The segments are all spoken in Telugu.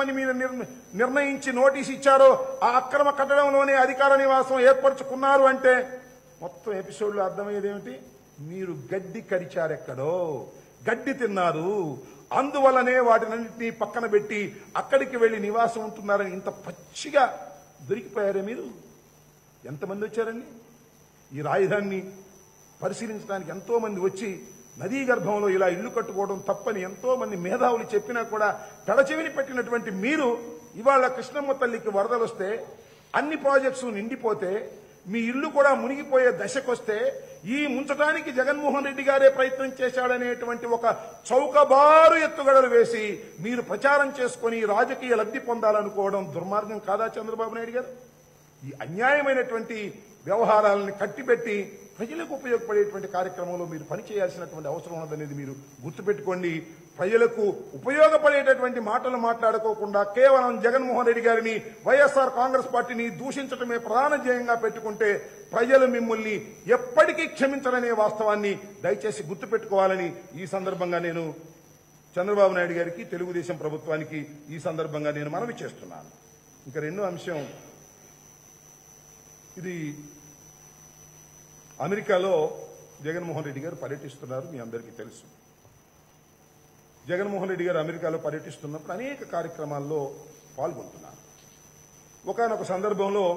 కట్టించమని మీరు నిర్ణ- నిర్ణయించి నోటీస్ ఇచ్చారో ఆ అక్రమ కట్టడంలోనే అధికార నివాసం ఏర్పరచుకున్నారు అంటే మొత్తం ఎపిసోడ్లో అర్థమయ్యేది ఏమిటి మీరు గడ్డి కరిచారెక్కడో గడ్డి తిన్నారు అందువల్లనే వాటినన్నింటినీ పక్కన పెట్టి అక్కడికి వెళ్లి నివాసం ఉంటున్నారని ఇంత పచ్చిగా దొరికిపోయారే మీరు ఎంతమంది వచ్చారండి ఈ రాజధానిని పరిశీలించడానికి ఎంతో మంది వచ్చి నదీ గర్భంలో ఇలా ఇల్లు కట్టుకోవడం తప్పని ఎంతో మంది మేధావులు చెప్పినా కూడా పెడచెవిని పెట్టినటువంటి మీరు ఇవాళ కృష్ణమ్మ తల్లికి వరదలు వస్తే అన్ని ప్రాజెక్ట్స్ నిండిపోతే మీ ఇల్లు కూడా మునిగిపోయే దశకొస్తే ఈ ముంచడానికి జగన్మోహన్ రెడ్డి గారే ప్రయత్నం చేశాడనేటువంటి ఒక చౌకబారు ఎత్తుగడలు వేసి మీరు ప్రచారం చేసుకొని రాజకీయ లబ్ధి పొందాలనుకోవడం దుర్మార్గం కాదా చంద్రబాబు నాయుడు గారు ఈ అన్యాయమైనటువంటి వ్యవహారాలను కట్టిపెట్టి ప్రజలకు ఉపయోగపడేటువంటి కార్యక్రమంలో మీరు పనిచేయాల్సినటువంటి అవసరం ఉన్నదనేది మీరు గుర్తుపెట్టుకోండి ప్రజలకు ఉపయోగపడేటటువంటి మాటలు మాట్లాడుకోకుండా కేవలం జగన్మోహన్ రెడ్డి గారిని వైఎస్ఆర్ కాంగ్రెస్ పార్టీని దూషించడమే ప్రధాన ధ్యేయంగా పెట్టుకుంటే ప్రజలు మిమ్మల్ని ఎప్పటికీ క్షమించరనే వాస్తవాన్ని దయచేసి గుర్తుపెట్టుకోవాలని ఈ సందర్భంగా నేను చంద్రబాబు నాయుడు గారికి తెలుగుదేశం ప్రభుత్వానికి ఈ సందర్భంగా నేను మనవి చేస్తున్నాను ఇంకా రెండో అంశం ఇది అమెరికాలో జగన్మోహన్ రెడ్డి గారు పర్యటిస్తున్నారు మీ అందరికీ తెలుసు జగన్మోహన్ రెడ్డి గారు అమెరికాలో పర్యటిస్తున్నప్పుడు అనేక కార్యక్రమాల్లో పాల్గొంటున్నారు ఒకనొక సందర్భంలో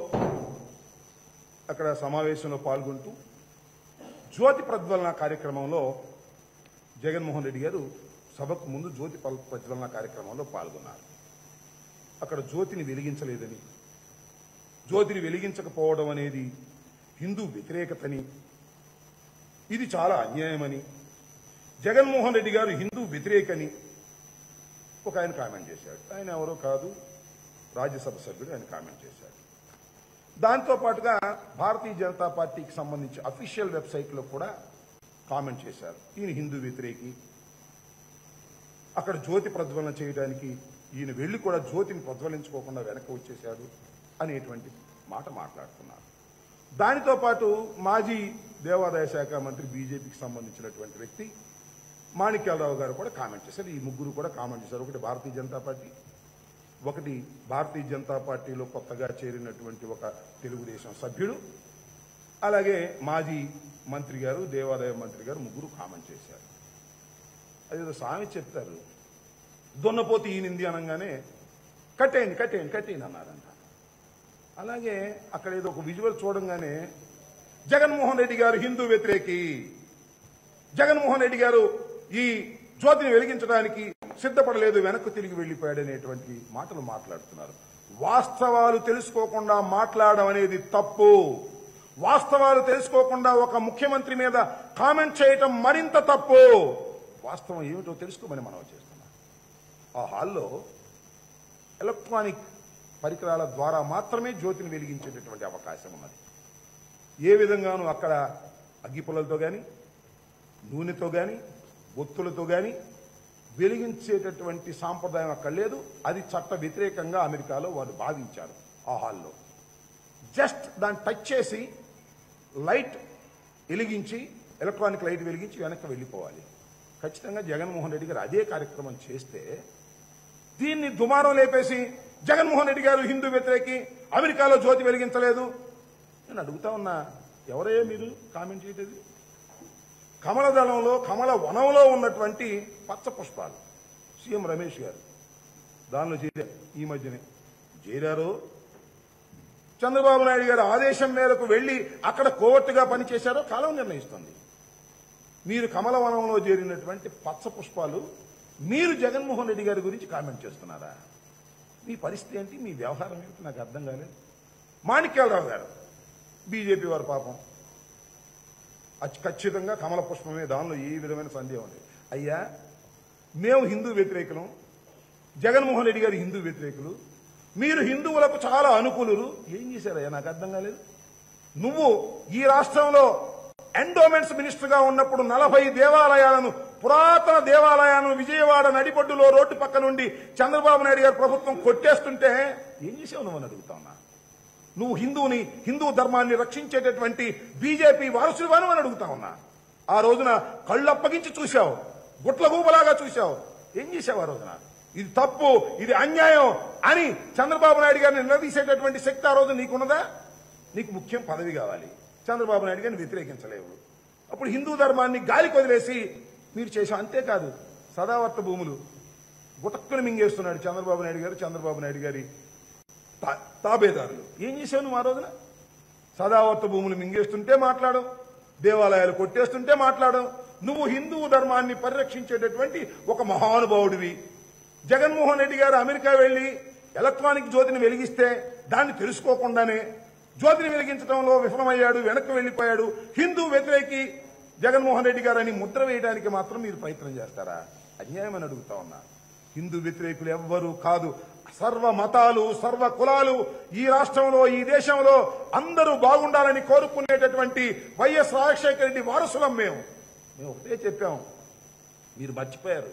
అక్కడ సమావేశంలో పాల్గొంటూ జ్యోతి ప్రజ్వలన కార్యక్రమంలో జగన్మోహన్ రెడ్డి గారు సభకు ముందు జ్యోతి పల్- ప్రజ్వలన కార్యక్రమంలో పాల్గొన్నారు అక్కడ జ్యోతిని వెలిగించలేదని జ్యోతిని వెలిగించకపోవడం అనేది హిందూ వ్యతిరేకతని ఇది చాలా అన్యాయమని జగన్మోహన్ రెడ్డి గారు హిందూ వ్యతిరేకని ఒక ఆయన కామెంట్ చేశాడు ఆయన ఎవరో కాదు రాజ్యసభ సభ్యుడు ఆయన కామెంట్ చేశాడు దాంతో పాటుగా భారతీయ జనతా పార్టీకి సంబంధించి అఫీషియల్ వెబ్సైట్లో కూడా కామెంట్ చేశారు ఈయన హిందూ వ్యతిరేకి అక్కడ జ్యోతి ప్రజ్వలన చేయడానికి ఈయన వెళ్లి కూడా జ్యోతిని ప్రజ్వలించుకోకుండా వెనక్కి వచ్చేశాడు అనేటువంటి మాట మాట్లాడుతున్నారు దానితో పాటు మాజీ దేవాదాయ శాఖ మంత్రి బీజేపీకి సంబంధించినటువంటి వ్యక్తి మాణిక్యాలరావు గారు కూడా కామెంట్ చేశారు ఈ ముగ్గురు కూడా కామెంట్ చేశారు ఒకటి భారతీయ జనతా పార్టీ ఒకటి భారతీయ జనతా పార్టీలో కొత్తగా చేరినటువంటి ఒక తెలుగుదేశం సభ్యుడు అలాగే మాజీ మంత్రి గారు దేవాదాయ మంత్రి గారు ముగ్గురు కామెంట్ చేశారు అదేదో స్వామి చెప్తారు దున్నపోతి ఈనింది అనగానే కట్టేయండి కట్టేయండి కట్టేయండి అన్నారంట అలాగే అక్కడ ఏదో ఒక విజువల్ చూడంగానే జగన్మోహన్ రెడ్డి గారు హిందూ వ్యతిరేకి జగన్మోహన్ రెడ్డి గారు ఈ జ్యోతిని వెలిగించడానికి సిద్ధపడలేదు వెనక్కు తిరిగి వెళ్లిపోయాడనేటువంటి మాటలు మాట్లాడుతున్నారు వాస్తవాలు తెలుసుకోకుండా మాట్లాడడం అనేది తప్పు వాస్తవాలు తెలుసుకోకుండా ఒక ముఖ్యమంత్రి మీద కామెంట్ చేయటం మరింత తప్పు వాస్తవం ఏమిటో తెలుసుకోమని మనం చేస్తున్నాం ఆ హాల్లో ఎలక్ట్రానిక్ పరికరాల ద్వారా మాత్రమే జ్యోతిని వెలిగించేటటువంటి అవకాశం ఉన్నది ఏ విధంగానూ అక్కడ అగ్గిపుల్లలతో కానీ నూనెతో కానీ ఒత్తులతో కానీ వెలిగించేటటువంటి సాంప్రదాయం అక్కడ లేదు అది చట్ట వ్యతిరేకంగా అమెరికాలో వారు భావించారు ఆ హాల్లో జస్ట్ దాన్ని టచ్ చేసి లైట్ వెలిగించి ఎలక్ట్రానిక్ లైట్ వెలిగించి వెనక్కి వెళ్ళిపోవాలి ఖచ్చితంగా జగన్మోహన్ రెడ్డి గారు అదే కార్యక్రమం చేస్తే దీన్ని దుమారం లేపేసి జగన్మోహన్ రెడ్డి గారు హిందూ వ్యతిరేకి అమెరికాలో జ్యోతి వెలిగించలేదు నేను అడుగుతా ఉన్నా ఎవరయ్యా మీరు కామెంట్ చేయటది కమల దళంలో కమల వనంలో ఉన్నటువంటి పచ్చ పుష్పాలు సీఎం రమేష్ గారు దానిలో చేరారు ఈ మధ్యనే చేరారు చంద్రబాబు నాయుడు గారి ఆదేశం మేరకు వెళ్లి అక్కడ కోర్టుగా పనిచేశారో కాలం నిర్ణయిస్తుంది మీరు కమలవనంలో చేరినటువంటి పచ్చ పుష్పాలు మీరు జగన్మోహన్ రెడ్డి గారి గురించి కామెంట్ చేస్తున్నారా మీ పరిస్థితి ఏంటి మీ వ్యవహారం ఏంటి నాకు అర్థం కాలేదు మాణిక్యాలరావు గారు బీజేపీ వారు పాపం అచ్- ఖచ్చితంగా కమల పుష్పమే దానిలో ఏ విధమైన సందేహం లేదు అయ్యా మేము హిందూ వ్యతిరేకులం జగన్మోహన్ రెడ్డి గారు హిందూ వ్యతిరేకులు మీరు హిందువులకు చాలా అనుకూలురు ఏం చేశారయ్యా నాకు అర్థం కాలేదు నువ్వు ఈ రాష్ట్రంలో ఎండోమెంట్స్ మినిస్టర్ గా ఉన్నప్పుడు నలభై దేవాలయాలను పురాతన దేవాలయాలను విజయవాడ నడిబొడ్డులో రోడ్డు పక్క నుండి చంద్రబాబు నాయుడు గారి ప్రభుత్వం కొట్టేస్తుంటే ఏం చేసావు నువ్వు అని అడుగుతా ఉన్నా నువ్వు హిందువుని హిందూ ధర్మాన్ని రక్షించేటటువంటి బీజేపీ వారసుడివాను అని అడుగుతా ఉన్నా ఆ రోజున కళ్ళు అప్పగించి చూశావు గుట్ల గూబలాగా చూశావు ఏం చేశావు ఆ రోజున ఇది తప్పు ఇది అన్యాయం అని చంద్రబాబు నాయుడు గారిని నిలదీసేటటువంటి శక్తి ఆ రోజు నీకున్నదా నీకు ముఖ్యం పదవి కావాలి చంద్రబాబు నాయుడు గారిని వ్యతిరేకించలేవు అప్పుడు హిందూ ధర్మాన్ని గాలికి వదిలేసి మీరు చేశాం అంతేకాదు సదావర్త భూములు గుటక్కుని మింగేస్తున్నాడు చంద్రబాబు నాయుడు గారు చంద్రబాబు నాయుడు గారి తా- తాబేదారులు ఏం చేశావు నువ్వు ఆ రోజున సదావర్త భూములు మింగేస్తుంటే మాట్లాడు దేవాలయాలు కొట్టేస్తుంటే మాట్లాడు నువ్వు హిందూ ధర్మాన్ని పరిరక్షించేటటువంటి ఒక మహానుభావుడివి జగన్మోహన్ రెడ్డి గారు అమెరికా వెళ్లి ఎలక్ట్రానిక్ జ్యోతిని వెలిగిస్తే దాన్ని తెలుసుకోకుండానే జ్యోతిని వెలిగించడంలో విఫలమయ్యాడు వెనక్కి వెళ్లిపోయాడు హిందూ వ్యతిరేకి జగన్మోహన్ రెడ్డి గారు అని ముద్ర వేయడానికి మాత్రం మీరు ప్రయత్నం చేస్తారా అన్యాయం అని అడుగుతా ఉన్నా హిందూ వ్యతిరేకులు ఎవ్వరూ కాదు సర్వ మతాలు సర్వ కులాలు ఈ రాష్ట్రంలో ఈ దేశంలో అందరూ బాగుండాలని కోరుకునేటటువంటి వైఎస్ రాజశేఖర రెడ్డి వారసులం మేము మేము ఒకటే చెప్పాం మీరు మర్చిపోయారు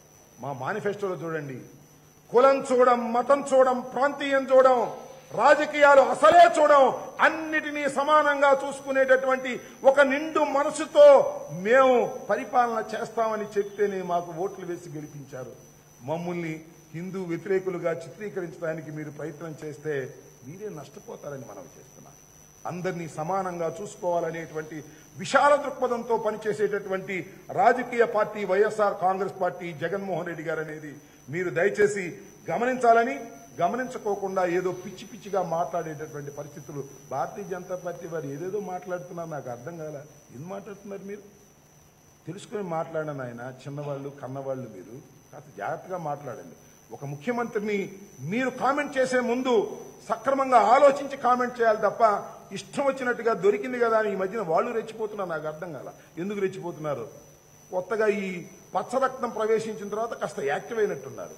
మా మేనిఫెస్టోలో చూడండి కులం చూడం మతం చూడం ప్రాంతీయం చూడం రాజకీయాలు అసలే చూడం అన్నిటినీ సమానంగా చూసుకునేటటువంటి ఒక నిండు మనసుతో మేము పరిపాలన చేస్తామని చెప్తేనే మాకు ఓట్లు వేసి గెలిపించారు మమ్మల్ని హిందూ వ్యతిరేకులుగా చిత్రీకరించడానికి మీరు ప్రయత్నం చేస్తే మీరే నష్టపోతారని మనం చేస్తున్నాం అందరినీ సమానంగా చూసుకోవాలనేటువంటి విశాల దృక్పథంతో పనిచేసేటటువంటి రాజకీయ పార్టీ వైఎస్ఆర్ కాంగ్రెస్ పార్టీ జగన్మోహన్ రెడ్డి గారు అనేది మీరు దయచేసి గమనించాలని గమనించుకోకుండా ఏదో పిచ్చి పిచ్చిగా మాట్లాడేటటువంటి పరిస్థితులు భారతీయ జనతా పార్టీ వారు ఏదేదో మాట్లాడుతున్నారు నాకు అర్థం కాల ఏం మాట్లాడుతున్నారు మీరు తెలుసుకుని మాట్లాడను ఆయన చిన్నవాళ్ళు కన్నవాళ్ళు మీరు కాస్త జాగ్రత్తగా మాట్లాడండి ఒక ముఖ్యమంత్రిని మీరు కామెంట్ చేసే ముందు సక్రమంగా ఆలోచించి కామెంట్ చేయాలి తప్ప ఇష్టం వచ్చినట్టుగా దొరికింది కదా అని ఈ మధ్యన వాళ్ళు రెచ్చిపోతున్నారు నాకు అర్థం కాల ఎందుకు రెచ్చిపోతున్నారు కొత్తగా ఈ పచ్చరక్తం ప్రవేశించిన తర్వాత కాస్త యాక్టివ్ అయినట్టున్నారు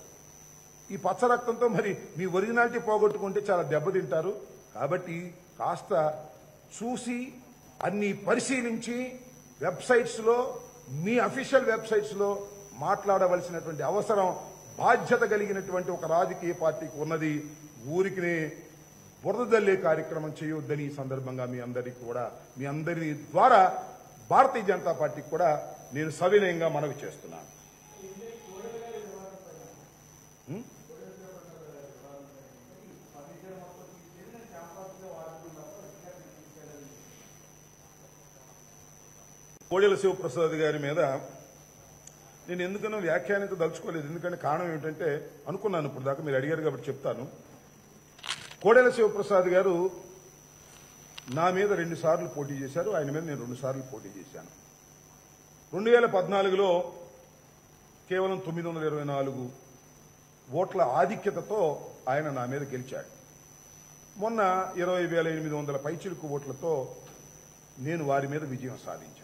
ఈ పచ్చ రక్తంతో మరి మీ ఒరిజినాలిటీ పోగొట్టుకుంటే చాలా దెబ్బతింటారు కాబట్టి కాస్త చూసి అన్ని పరిశీలించి వెబ్సైట్స్లో మీ అఫీషియల్ వెబ్సైట్స్లో మాట్లాడవలసినటువంటి అవసరం బాధ్యత కలిగినటువంటి ఒక రాజకీయ పార్టీకి ఉన్నది ఊరికినే బురద జల్లే కార్యక్రమం చేయొద్దని ఈ సందర్భంగా మీ అందరికీ కూడా మీ అందరి ద్వారా భారతీయ జనతా పార్టీకి కూడా నేను సవినయంగా మనవి చేస్తున్నాను కోడెల శివప్రసాద్ గారి మీద నేను ఎందుకనో వ్యాఖ్యానించ దలుచుకోలేదు ఎందుకంటే కారణం ఏమిటంటే అనుకున్నాను ఇప్పుడు దాకా మీరు అడిగారు కాబట్టి చెప్తాను కోడెల శివప్రసాద్ గారు నా మీద రెండు సార్లు పోటీ చేశారు ఆయన మీద నేను రెండు సార్లు పోటీ చేశాను రెండు వేల పద్నాలుగులో కేవలం తొమ్మిది వందల ఇరవై నాలుగు ఓట్ల ఆధిక్యతతో ఆయన నా మీద గెలిచాడు మొన్న ఇరవై వేల ఎనిమిది వందల పైచిలుకు ఓట్లతో నేను వారి మీద విజయం సాధించాను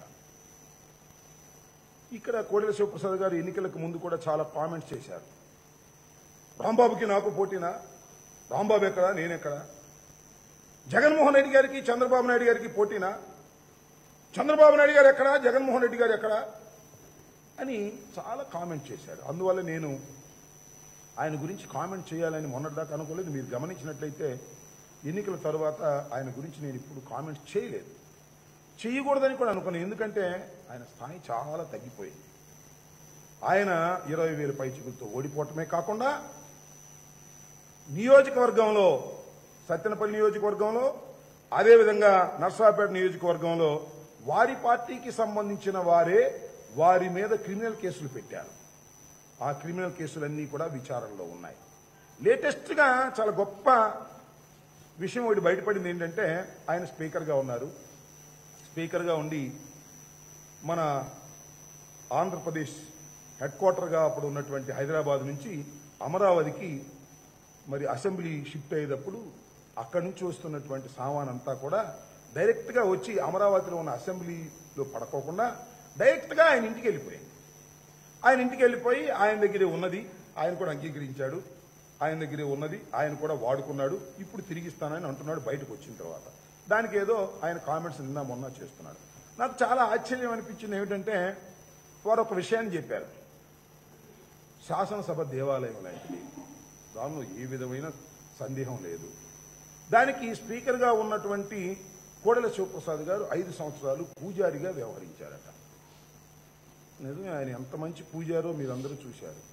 ఇక్కడ కోడెల శివప్రసాద్ గారు ఎన్నికలకు ముందు కూడా చాలా కామెంట్స్ చేశారు రాంబాబుకి నాకు పోటీనా రాంబాబు ఎక్కడా నేనెక్కడా జగన్మోహన్ రెడ్డి గారికి చంద్రబాబు నాయుడు గారికి పోటీనా చంద్రబాబు నాయుడు గారు ఎక్కడా జగన్మోహన్ రెడ్డి గారు ఎక్కడా అని చాలా కామెంట్ చేశారు అందువల్ల నేను ఆయన గురించి కామెంట్ చేయాలని మొన్నటిదాకా అనుకోలేదు మీరు గమనించినట్లయితే ఎన్నికల తర్వాత ఆయన గురించి నేను ఇప్పుడు కామెంట్స్ చేయలేదు చేయకూడదని కూడా అనుకున్నాను ఎందుకంటే ఆయన స్థాయి చాలా తగ్గిపోయింది ఆయన ఇరవై వేల పైచికులతో ఓడిపోవటమే కాకుండా నియోజకవర్గంలో సత్తెనపల్లి నియోజకవర్గంలో అదేవిధంగా నర్సాపేట నియోజకవర్గంలో వారి పార్టీకి సంబంధించిన వారే వారి మీద క్రిమినల్ కేసులు పెట్టారు ఆ క్రిమినల్ కేసులన్నీ కూడా విచారణలో ఉన్నాయి లేటెస్ట్గా చాలా గొప్ప విషయం ఒకటి బయటపడింది ఏంటంటే ఆయన స్పీకర్గా ఉన్నారు స్పీకర్గా ఉండి మన ఆంధ్రప్రదేశ్ హెడ్ క్వార్టర్గా అప్పుడు ఉన్నటువంటి హైదరాబాద్ నుంచి అమరావతికి మరి అసెంబ్లీ షిఫ్ట్ అయ్యేటప్పుడు అక్కడి నుంచి వస్తున్నటువంటి సామాన్ అంతా కూడా డైరెక్ట్గా వచ్చి అమరావతిలో ఉన్న అసెంబ్లీలో పడుకోకుండా డైరెక్ట్గా ఆయన ఇంటికి వెళ్ళిపోయింది ఆయన ఇంటికి వెళ్ళిపోయి ఆయన దగ్గరే ఉన్నది ఆయన కూడా అంగీకరించాడు ఆయన దగ్గరే ఉన్నది ఆయన కూడా వాడుకున్నాడు ఇప్పుడు తిరిగిస్తానని అంటున్నాడు బయటకు వచ్చిన తర్వాత దానికి ఏదో ఆయన కామెంట్స్ నిన్న మొన్న చేస్తున్నాడు నాకు చాలా ఆశ్చర్యం అనిపించింది ఏమిటంటే వారు ఒక విషయాన్ని చెప్పారు శాసనసభ దేవాలయం లాంటిది దానిలో ఏ విధమైన సందేహం లేదు దానికి స్పీకర్గా ఉన్నటువంటి కోడెల శివప్రసాద్ గారు ఐదు సంవత్సరాలు పూజారిగా వ్యవహరించారట నిజమే ఆయన ఎంత మంచి పూజారో మీరందరూ చూశారు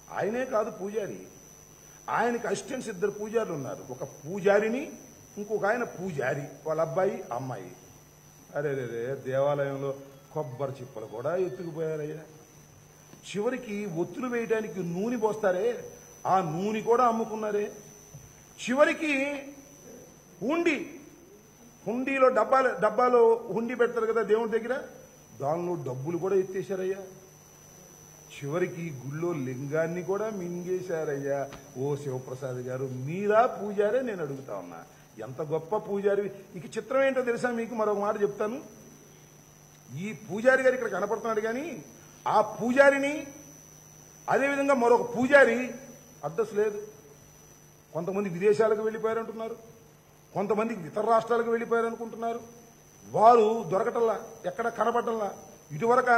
ఆయనే కాదు పూజారి ఆయనకి అసిస్టెంట్స్ ఇద్దరు పూజారులు ఉన్నారు ఒక పూజారిని ఇంకొక ఆయన పూజారి వాళ్ళ అబ్బాయి అమ్మాయి అరే రే రే దేవాలయంలో కొబ్బరి చిప్పలు కూడా ఎత్తుకుపోయారయ్యా చివరికి ఒత్తులు వేయడానికి నూనె పోస్తారే ఆ నూనె కూడా అమ్ముకున్నారే చివరికి హుండి హుండీలో డబ్బాలు డబ్బాలో హుండీ పెడతారు కదా దేవుడి దగ్గర దానిలో డబ్బులు కూడా ఎత్తేశారయ్యా చివరికి గుళ్ళో లింగాన్ని కూడా మింగేశారయ్యా ఓ శివప్రసాద్ గారు మీరా పూజారే నేను అడుగుతా ఉన్నా ఎంత గొప్ప పూజారి ఇక చిత్రం ఏంటో తెలుసా మీకు మరొక మాట చెప్తాను ఈ పూజారి గారు ఇక్కడ కనపడుతున్నాడు కానీ ఆ పూజారిని అదేవిధంగా మరొక పూజారి అడ్రస్ లేదు కొంతమంది విదేశాలకు వెళ్ళిపోయారంటున్నారు కొంతమంది ఇతర రాష్ట్రాలకు వెళ్ళిపోయారు అనుకుంటున్నారు వారు దొరకటల్లా ఎక్కడ కనపడటల్లా ఇటువరక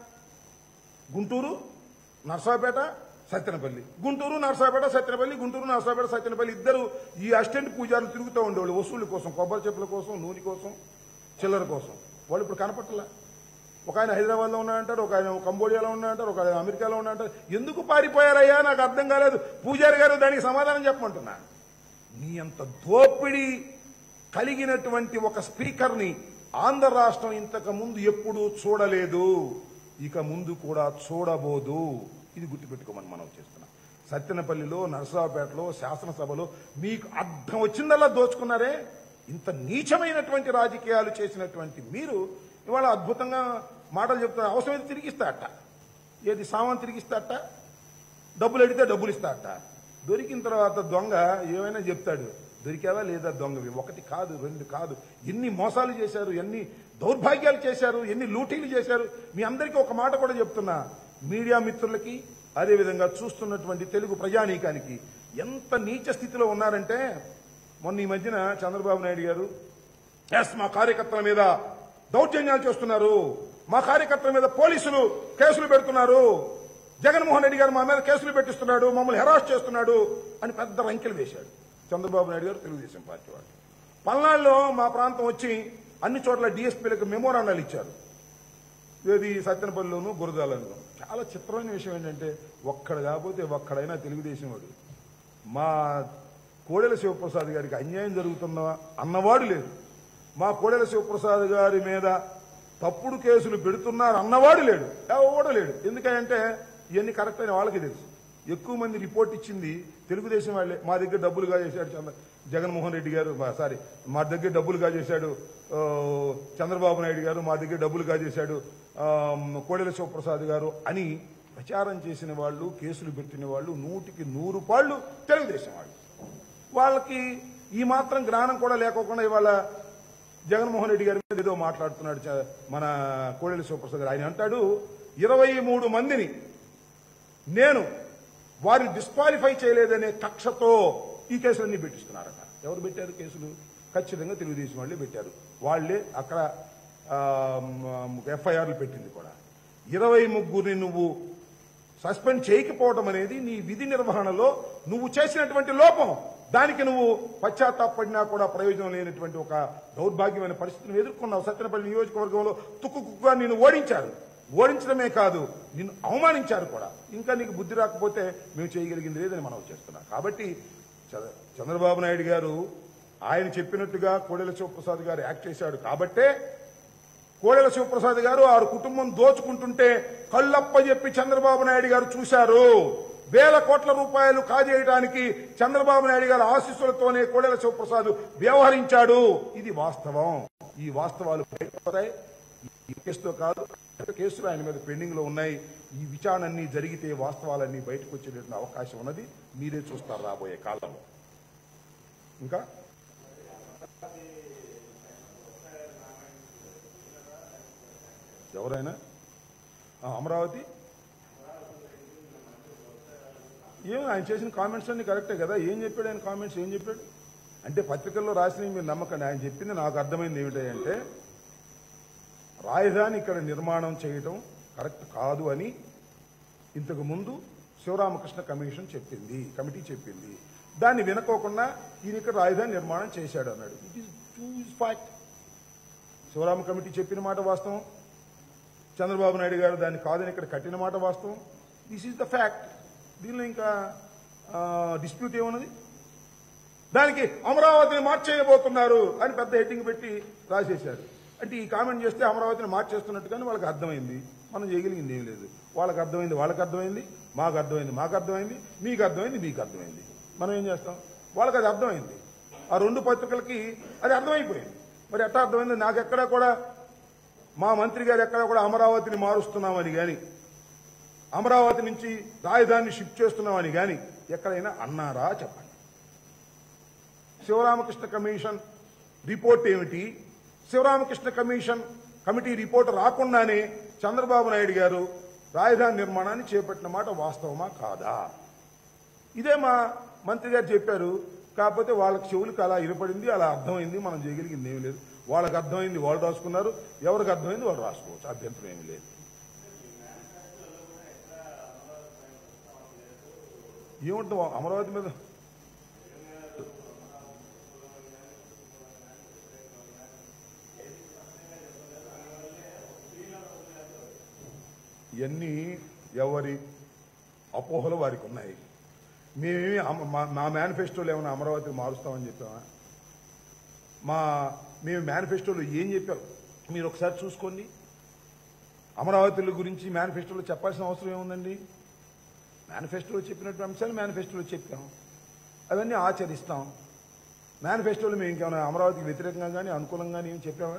గుంటూరు నర్సాపేట సత్యనపల్లి గుంటూరు నర్సాపేట సత్యనపల్లి గుంటూరు నర్సాపేట సత్యనపల్లి ఇద్దరు ఈ అసిస్టెంట్ పూజారులు తిరుగుతూ ఉండేవాళ్ళు వసూళ్ళ కోసం కొబ్బరి చెప్పుల కోసం నూనె కోసం చిల్లర కోసం వాళ్ళు ఇప్పుడు కనపట్టలా ఒక ఆయన హైదరాబాద్లో ఉన్నాడంటారు ఒక ఆయన కంబోడియాలో ఉన్నాడంటారు ఒక ఆయన అమెరికాలో ఉన్నాడంటారు ఎందుకు పారిపోయారయ్యా నాకు అర్థం కాలేదు పూజారి గారు దానికి సమాధానం చెప్పమంటున్నా నీ అంత దోపిడీ కలిగినటువంటి ఒక స్పీకర్ని ఆంధ్ర రాష్ట్రం ఇంతకు ముందు ఎప్పుడూ చూడలేదు ఇక ముందు కూడా చూడబోదు ఇది గుర్తుపెట్టుకోమని మనం చేస్తున్నాం సత్తెనపల్లిలో నరసరావుపేటలో శాసనసభలో మీకు అర్థం వచ్చిందల్లా దోచుకున్నారే ఇంత నీచమైనటువంటి రాజకీయాలు చేసినటువంటి మీరు ఇవాళ అద్భుతంగా మాటలు చెప్తారు అవసరమైతే తిరిగిస్తారట ఏది సామాన్ తిరిగిస్తారట డబ్బులు అడిగితే డబ్బులు ఇస్తారట దొరికిన తర్వాత దొంగ ఏమైనా చెప్తాడు దొరికావా లేదా దొంగవి ఒకటి కాదు రెండు కాదు ఎన్ని మోసాలు చేశారు ఎన్ని దౌర్భాగ్యాలు చేశారు ఎన్ని లూటీలు చేశారు మీ అందరికీ ఒక మాట కూడా చెప్తున్నా మీడియా మిత్రులకి అదేవిధంగా చూస్తున్నటువంటి తెలుగు ప్రజానీకానికి ఎంత నీచ స్థితిలో ఉన్నారంటే మొన్న ఈ మధ్యన చంద్రబాబు నాయుడు గారు ఎస్ మా కార్యకర్తల మీద దౌర్జన్యాలు చేస్తున్నారు మా కార్యకర్తల మీద పోలీసులు కేసులు పెడుతున్నారు జగన్మోహన్ రెడ్డి గారు మా మీద కేసులు పెట్టిస్తున్నాడు మమ్మల్ని హెరాస్ చేస్తున్నాడు అని పెద్ద రంకెలు వేశాడు చంద్రబాబు నాయుడు గారు తెలుగుదేశం పార్టీ వాళ్ళు పల్నాడులో మా ప్రాంతం వచ్చి అన్ని చోట్ల డిఎస్పీలకు మెమోరాండాలు ఇచ్చారు ఏది సత్యనపల్లిలోను గురజాలను చాలా చిత్రమైన విషయం ఏంటంటే ఒక్కడ కాకపోతే ఒక్కడైనా తెలుగుదేశం వాడు మా కోడెల శివప్రసాద్ గారికి అన్యాయం జరుగుతున్నా అన్నవాడు లేదు మా కోడెల శివప్రసాద్ గారి మీద తప్పుడు కేసులు పెడుతున్నారు అన్నవాడు లేడు ఎవడు లేడు ఎందుకంటే ఇవన్నీ కరెక్ట్ అయిన వాళ్ళకి తెలుసు ఎక్కువ మంది రిపోర్ట్ ఇచ్చింది తెలుగుదేశం వాళ్ళే మా దగ్గర డబ్బులుగా చేశాడు చంద్ర జగన్మోహన్ రెడ్డి గారు మా- సారీ మా దగ్గర డబ్బులుగా చేశాడు ఆ, చంద్రబాబు నాయుడు గారు మా దగ్గర డబ్బులుగా చేశాడు ఆ, కోడెల శివప్రసాద్ గారు అని ప్రచారం చేసిన వాళ్ళు కేసులు పెట్టిన వాళ్ళు నూటికి నూరు పాళ్ళు తెలుగుదేశం వాళ్ళు వాళ్ళకి ఈ మాత్రం జ్ఞానం కూడా లేకోకుండా ఇవాళ జగన్మోహన్ రెడ్డి గారి మీద ఏదో మాట్లాడుతున్నాడు చ- మన కోడెల శివప్రసాద్ గారు ఆయన అంటాడు ఇరవై మూడు మందిని నేను వారిని డిస్క్వాలిఫై చేయలేదనే కక్షతో ఈ కేసులన్నీ పెట్టిస్తున్నారట ఎవరు పెట్టారు కేసులు ఖచ్చితంగా తెలుగుదేశం వాళ్ళే పెట్టారు వాళ్ళే అక్కడ ఎఫ్ఐఆర్లు పెట్టింది కూడా ఇరవై ముగ్గురిని నువ్వు సస్పెండ్ చేయకపోవడం అనేది నీ విధి నిర్వహణలో నువ్వు చేసినటువంటి లోపం దానికి నువ్వు పశ్చాత్తాపడినా కూడా ప్రయోజనం లేనటువంటి ఒక దౌర్భాగ్యమైన పరిస్థితిని ఎదుర్కొన్నావు సత్యనపల్లి నియోజకవర్గంలో తుక్కు కుక్కుగా నిన్ను ఓడించారు ఓడించడమే కాదు నిన్ను అవమానించారు కూడా ఇంకా నీకు బుద్ధి రాకపోతే మేము చేయగలిగింది లేదని మనం చేస్తున్నాం కాబట్టి చ- చంద్రబాబు నాయుడు గారు ఆయన చెప్పినట్టుగా కోడెల శివప్రసాద్ గారు యాక్ట్ చేశాడు కాబట్టే కోడెల శివప్రసాద్ గారు ఆరు కుటుంబం దోచుకుంటుంటే కళ్ళప్ప చెప్పి చంద్రబాబు నాయుడు గారు చూశారు వేల కోట్ల రూపాయలు కాజేయడానికి చంద్రబాబు నాయుడు గారి ఆశీస్సులతోనే కోడెల శివప్రసాద్ వ్యవహరించాడు ఇది వాస్తవం ఈ వాస్తవాలు బయటపడతాయి ఈ కేసుతో కాదు ఇతర కేసులు ఆయన మీద పెండింగ్ లో ఉన్నాయి ఈ విచారణ అన్ని జరిగితే వాస్తవాలన్నీ బయటకు వచ్చేటటువంటి అవకాశం ఉన్నది మీరే చూస్తారు రాబోయే కాలంలో ఇంకా ఎవరైనా ఆ, అమరావతి ఏం ఆయన చేసిన కామెంట్స్ అన్ని కరెక్టే కదా ఏం చెప్పాడు ఆయన కామెంట్స్ ఏం చెప్పాడు అంటే పత్రికల్లో రాసినవి మీరు నమ్మకండి ఆయన చెప్పింది నాకు అర్థమైంది ఏమిటంటే రాజధాని ఇక్కడ నిర్మాణం చేయడం కరెక్ట్ కాదు అని ఇంతకు ముందు శివరామకృష్ణ కమిషన్ చెప్పింది కమిటీ చెప్పింది దాన్ని వినకోకుండా ఈయన ఇక్కడ రాజధాని నిర్మాణం చేశాడు అన్నాడు it is to fact Sivarama committee చెప్పిన మాట వాస్తవం చంద్రబాబు నాయుడు గారు దాన్ని కాదని ఇక్కడ కట్టిన మాట వాస్తవం దిస్ ఈజ్ ద ఫ్యాక్ట్ దీనిలో ఇంకా డిస్ప్యూట్ ఏమున్నది దానికి అమరావతిని మార్చేయబోతున్నారు అని పెద్ద హెడ్డింగ్ పెట్టి రాసేశారు అంటే ఈ కామెంట్ చేస్తే అమరావతిని మార్చేస్తున్నట్టుగానే వాళ్ళకి అర్థమైంది మనం చేయగలిగింది ఏం లేదు వాళ్ళకి అర్థమైంది వాళ్ళకి అర్థమైంది మాకు అర్థమైంది మాకు అర్థమైంది మీకు అర్థమైంది మీకు అర్థమైంది మనం ఏం చేస్తాం వాళ్ళకి అది అర్థమైంది ఆ రెండు పత్రికలకి అది అర్థమైపోయింది మరి ఎట్లా అర్థమైంది నాకు ఎక్కడా కూడా మా మంత్రి గారు ఎక్కడా కూడా అమరావతిని మారుస్తున్నామని కానీ అమరావతి నుంచి రాజధానిని షిఫ్ట్ చేస్తున్నామని కానీ ఎక్కడైనా అన్నారా చెప్పండి శివరామకృష్ణ కమిషన్ రిపోర్ట్ ఏమిటి శివరామకృష్ణ కమిషన్ కమిటీ రిపోర్ట్ రాకుండానే చంద్రబాబు నాయుడు గారు రాజధాని నిర్మాణాన్ని చేపట్టిన మాట వాస్తవమా కాదా ఇదే మా మంత్రి గారు చెప్పారు కాకపోతే వాళ్ళకి చెవులకు అలా ఇరపడింది అలా అర్థమైంది మనం చేయగలిగింది ఏమీ లేదు వాళ్ళకి అర్థమైంది వాళ్ళు రాసుకున్నారు ఎవరికి అర్థమైంది వాళ్ళు రాసుకోవచ్చు అభ్యంతరం ఏమీ లేదు ఏముంటుంది అమరావతి మీద ఇవన్నీ ఎవరి అపోహలు వారికి ఉన్నాయి మేమేమి అమ- మా- మా మేనిఫెస్టోలో ఏమైనా అమరావతి మారుస్తామని చెప్పామా మా మేము మేనిఫెస్టోలో ఏం చెప్పాం మీరు ఒకసారి చూసుకోండి అమరావతిల గురించి మేనిఫెస్టోలో చెప్పాల్సిన అవసరం ఏముందండి మేనిఫెస్టోలో చెప్పినటువంటి అంశాలు మేనిఫెస్టోలో చెప్పాం అవన్నీ ఆచరిస్తాం మేనిఫెస్టోలో మేము ఇంకేమైనా అమరావతికి వ్యతిరేకంగా కానీ అనుకూలంగా కానీ ఏం చెప్పామా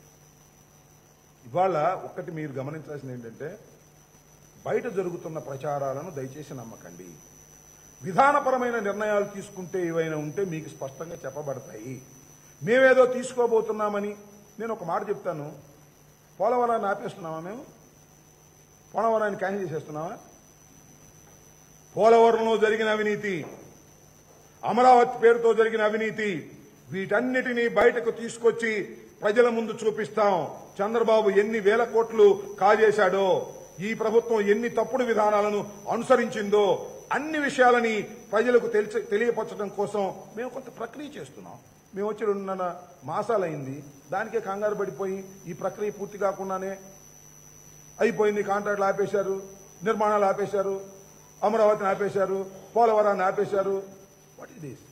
ఇవాళ ఒక్కటి మీరు గమనించాల్సింది ఏంటంటే బయట జరుగుతున్న ప్రచారాలను దయచేసి నమ్మకండి విధానపరమైన నిర్ణయాలు తీసుకుంటే ఏవైనా ఉంటే మీకు స్పష్టంగా చెప్పబడతాయి మేమేదో తీసుకోబోతున్నామని నేను ఒక మాట చెప్తాను పోలవరాన్ని ఆపేస్తున్నామా మేము పోలవరాన్ని క్యాన్సిల్ చేసేస్తున్నామా పోలవరంలో జరిగిన అవినీతి అమరావతి పేరుతో జరిగిన అవినీతి వీటన్నిటినీ బయటకు తీసుకొచ్చి ప్రజల ముందు చూపిస్తాం చంద్రబాబు ఎన్ని వేల కోట్లు కాజేశాడో ఈ ప్రభుత్వం ఎన్ని తప్పుడు విధానాలను అనుసరించిందో అన్ని విషయాలని ప్రజలకు తెలిసి తెలియపరచడం కోసం మేము కొంత ప్రక్రియ చేస్తున్నాం మేము వచ్చి రెండున్నర మాసాలైంది దానికే కంగారు పడిపోయి ఈ ప్రక్రియ పూర్తి కాకుండానే అయిపోయింది కాంట్రాక్ట్లు ఆపేశారు నిర్మాణాలు ఆపేశారు అమరావతిని ఆపేశారు పోలవరాన్ని ఆపేశారు వాట్ ఇస్ దిస్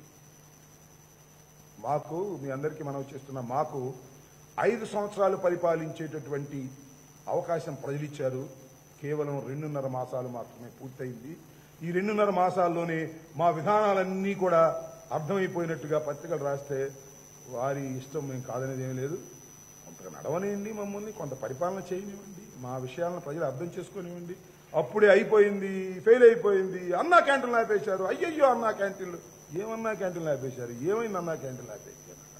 మాకు మీ అందరికీ మనం చేస్తున్న మాకు ఐదు సంవత్సరాలు పరిపాలించేటటువంటి అవకాశం ప్రజలు ఇచ్చారు కేవలం రెండున్నర మాసాలు మాత్రమే పూర్తయింది ఈ రెండున్నర మాసాల్లోనే మా విధానాలన్నీ కూడా అర్థమైపోయినట్టుగా పత్రికలు రాస్తే వారి ఇష్టం మేము కాదనేది ఏమీ లేదు కొంత నడవనివ్వండి మమ్మల్ని కొంత పరిపాలన చేయనివ్వండి మా విషయాలను ప్రజలు అర్థం చేసుకోనివ్వండి అప్పుడే అయిపోయింది ఫెయిల్ అయిపోయింది అన్నా క్యాంటీన్లు ఆపేశారు అయ్యయ్యో అన్నా క్యాంటీన్లు ఏమన్నా క్యాంటీన్లు ఆపేశారు ఏమైంది అన్నా క్యాంటీన్లు ఆపేశారు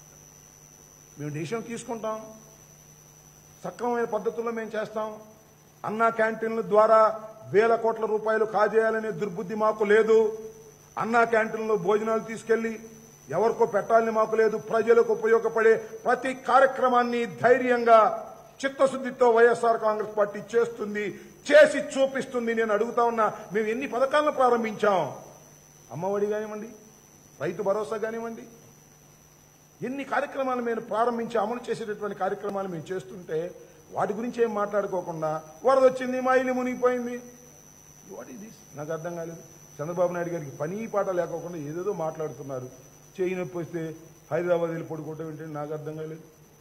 మేము డిసిషన్ తీసుకుంటాం సక్రమమైన పద్ధతుల్లో మేము చేస్తాం అన్నా క్యాంటీన్ల ద్వారా వేల కోట్ల రూపాయలు కాజేయాలనే దుర్బుద్ధి మాకు లేదు అన్నా క్యాంటీన్లో భోజనాలు తీసుకెళ్లి ఎవరికో పెట్టాలని మాకు లేదు ప్రజలకు ఉపయోగపడే ప్రతి కార్యక్రమాన్ని ధైర్యంగా చిత్తశుద్ధితో వైఎస్ఆర్ కాంగ్రెస్ పార్టీ చేస్తుంది చేసి చూపిస్తుంది నేను అడుగుతా ఉన్నా మేము ఎన్ని పథకాలను ప్రారంభించాం అమ్మఒడి కానివ్వండి రైతు భరోసా కానివ్వండి ఎన్ని కార్యక్రమాలు మేము ప్రారంభించి అమలు చేసేటటువంటి కార్యక్రమాలు మేము చేస్తుంటే వాటి గురించి ఏం మాట్లాడుకోకుండా వరద వచ్చింది మా ఇల్లు మునిగిపోయింది వాట్ ఈస్ దిస్ నాకు అర్థం కాలేదు చంద్రబాబు నాయుడు గారికి పని పాట లేకోకుండా ఏదేదో మాట్లాడుతున్నారు చేయి నొప్పి వస్తే హైదరాబాద్ వెళ్ళి పడుకోవటం ఏంటంటే నాకు అర్థం కాలేదు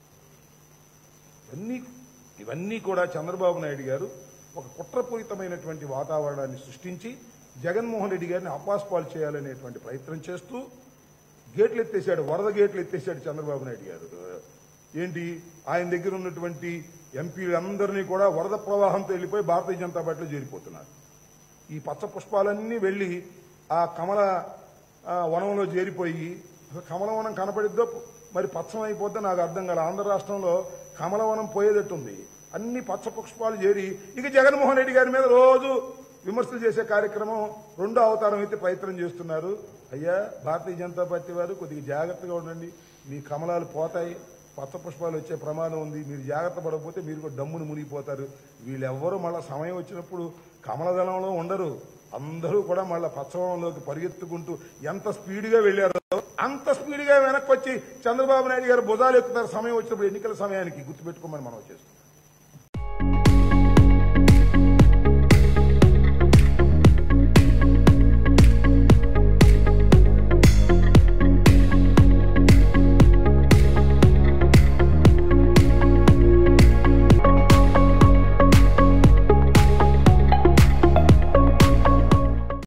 ఇవన్నీ ఇవన్నీ కూడా చంద్రబాబు నాయుడు గారు ఒక కుట్రపూరితమైనటువంటి వాతావరణాన్ని సృష్టించి జగన్మోహన్ రెడ్డి గారిని అపాస్పాలు చేయాలనేటువంటి ప్రయత్నం చేస్తూ గేట్లు ఎత్తేసాడు వరద గేట్లు ఎత్తేసాడు చంద్రబాబు నాయుడు గారు ఏంటి ఆయన దగ్గర ఉన్నటువంటి ఎంపీలందరినీ కూడా వరద ప్రవాహంతో వెళ్ళిపోయి భారతీయ జనతా పార్టీలో చేరిపోతున్నారు ఈ పచ్చ పుష్పాలన్నీ వెళ్ళి ఆ కమల ఆ, వనంలో చేరిపోయి అసలు కమలవనం కనపడిద్దో మరి పచ్చం అయిపోద్దో నాకు అర్థం కాదు ఆంధ్ర రాష్ట్రంలో కమలవనం పోయేటట్టుంది అన్ని పచ్చ పుష్పాలు చేరి ఇక జగన్మోహన్ రెడ్డి గారి మీద రోజు విమర్శలు చేసే కార్యక్రమం రెండో అవతారం అయితే ప్రయత్నం చేస్తున్నారు అయ్యా భారతీయ జనతా పార్టీ వారు కొద్దిగా జాగ్రత్తగా ఉండండి మీ కమలాలు పోతాయి పచ్చ పుష్పాలు వచ్చే ప్రమాదం ఉంది మీరు జాగ్రత్త పడకపోతే మీరు కూడా డమ్మును మునిగిపోతారు వీళ్ళెవ్వరూ మళ్ళీ సమయం వచ్చినప్పుడు కమలదళంలో ఉండరు అందరూ కూడా మళ్ళీ పచ్చవనంలోకి పరిగెత్తుకుంటూ ఎంత స్పీడ్గా వెళ్ళారో అంత స్పీడ్గా వెనక్కి వచ్చి చంద్రబాబు నాయుడు గారు భుజాలు ఎక్కుతారు సమయం వచ్చినప్పుడు ఎన్నికల సమయానికి గుర్తుపెట్టుకోమని మనం చేస్తాం